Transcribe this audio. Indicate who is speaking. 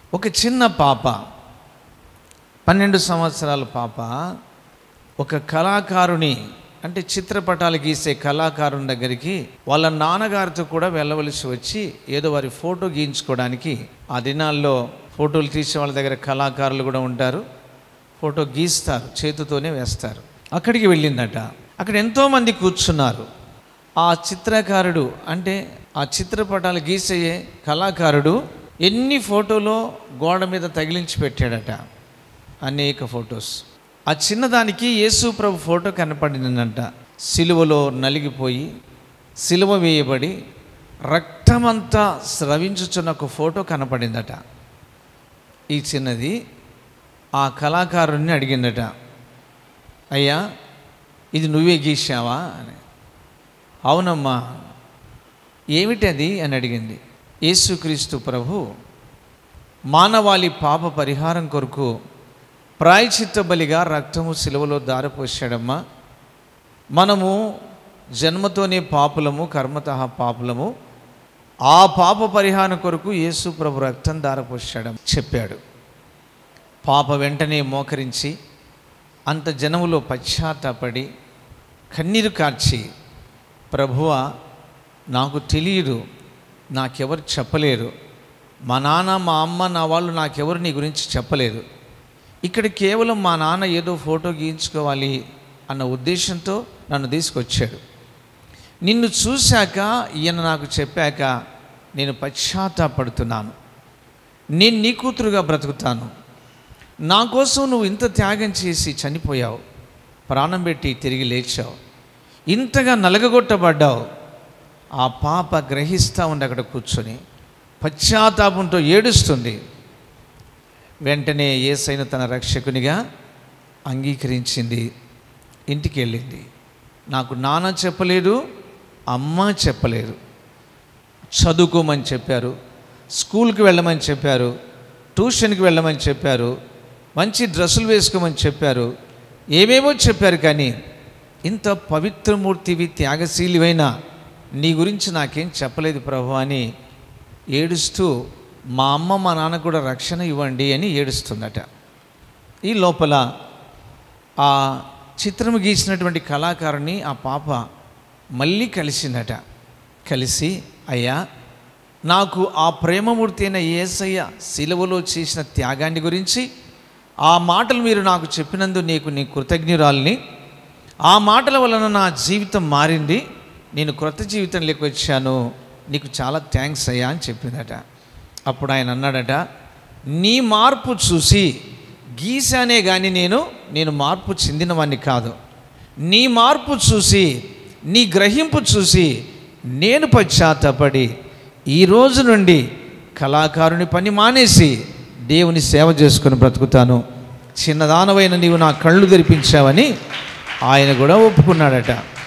Speaker 1: ఒక చిన్న పాప పన్నెండు సంవత్సరాల పాప ఒక కళాకారుని అంటే చిత్రపటాలు గీసే కళాకారుని దగ్గరికి వాళ్ళ నాన్నగారితో కూడా వెళ్ళవలసి వచ్చి ఏదో వారి ఫోటో గీయించుకోవడానికి ఆ దినాల్లో ఫోటోలు తీసే వాళ్ళ దగ్గర కళాకారులు కూడా ఉంటారు ఫోటో గీస్తారు చేతితోనే వేస్తారు అక్కడికి వెళ్ళిందట అక్కడ ఎంతోమంది కూర్చున్నారు ఆ చిత్రకారుడు అంటే ఆ చిత్రపటాలు గీసే కళాకారుడు ఎన్ని ఫోటోలో గోడ మీద తగిలించి పెట్టాడట అనేక ఫొటోస్ ఆ చిన్నదానికి యేసు ప్రభు ఫోటో కనపడిందంట సిలువలో నలిగిపోయి సిలువ వేయబడి రక్తమంతా స్రవించుచున్న ఒక ఫోటో కనపడిందట ఈ చిన్నది ఆ కళాకారుణ్ణి అడిగిందట అయ్యా ఇది నువ్వే గీశావా అని అవునమ్మా ఏమిటది అని అడిగింది యేసుక్రీస్తు ప్రభు మానవాళి పాప పరిహారం కొరకు ప్రాయచిత్త బలిగా రక్తము సిలువలో దారపోసాడమ్మా మనము జన్మతోనే పాపులము కర్మత పాపులము ఆ పాప పరిహారం కొరకు యేసు ప్రభు రక్తం దారపోసాడు చెప్పాడు పాప వెంటనే మోకరించి అంత జనములో పశ్చాత్తాపడి కన్నీరు కార్చి ప్రభువ నాకు తెలియదు నాకెవరు చెప్పలేరు మా నాన్న మా అమ్మ నా వాళ్ళు నాకెవరు నీ గురించి చెప్పలేదు ఇక్కడ కేవలం మా నాన్న ఏదో ఫోటో గీయించుకోవాలి అన్న ఉద్దేశంతో నన్ను తీసుకొచ్చాడు నిన్ను చూశాక ఈయన నాకు చెప్పాక నేను పశ్చాత్తాపడుతున్నాను నేను నీ కూతురుగా బ్రతుకుతాను నా కోసం నువ్వు ఇంత త్యాగం చేసి చనిపోయావు ప్రాణం పెట్టి తిరిగి లేచావు ఇంతగా నలగగొట్టబడ్డావు ఆ పాప గ్రహిస్తూ ఉంది అక్కడ కూర్చొని పశ్చాత్తాపంతో ఏడుస్తుంది వెంటనే ఏసైన తన రక్షకునిగా అంగీకరించింది ఇంటికి వెళ్ళింది నాకు నాన్న చెప్పలేదు అమ్మ చెప్పలేదు చదువుకోమని చెప్పారు స్కూల్కి వెళ్ళమని చెప్పారు ట్యూషన్కి వెళ్ళమని చెప్పారు మంచి డ్రెస్సులు వేసుకోమని చెప్పారు ఏమేమో చెప్పారు కానీ ఇంత పవిత్రమూర్తివి త్యాగశీలివైన నీ గురించి నాకేం చెప్పలేదు ప్రభు అని ఏడుస్తూ మా అమ్మ మా నాన్న కూడా రక్షణ ఇవ్వండి అని ఏడుస్తుందట ఈ లోపల ఆ చిత్రం గీసినటువంటి కళాకారుని ఆ పాప మళ్ళీ కలిసిందట కలిసి అయ్యా నాకు ఆ ప్రేమమూర్తి అయిన ఏసయ్య శిలువలో చేసిన త్యాగాన్ని గురించి ఆ మాటలు మీరు నాకు చెప్పినందు నీకు నీ కృతజ్ఞురాల్ని ఆ మాటల వలన నా జీవితం మారింది నేను క్రొత్త జీవితంలోకి వచ్చాను నీకు చాలా థ్యాంక్స్ అయ్యా అని చెప్పిందట అప్పుడు ఆయన అన్నాడట నీ మార్పు చూసి గీసానే కానీ నేను నేను మార్పు చెందినవాడిని కాదు నీ మార్పు చూసి నీ గ్రహింపు చూసి నేను పశ్చాత్తపడి ఈ రోజు నుండి కళాకారుని పని మానేసి దేవుని సేవ చేసుకుని బ్రతుకుతాను చిన్నదానవైన నీవు నా కళ్ళు తెరిపించావని ఆయన కూడా ఒప్పుకున్నాడట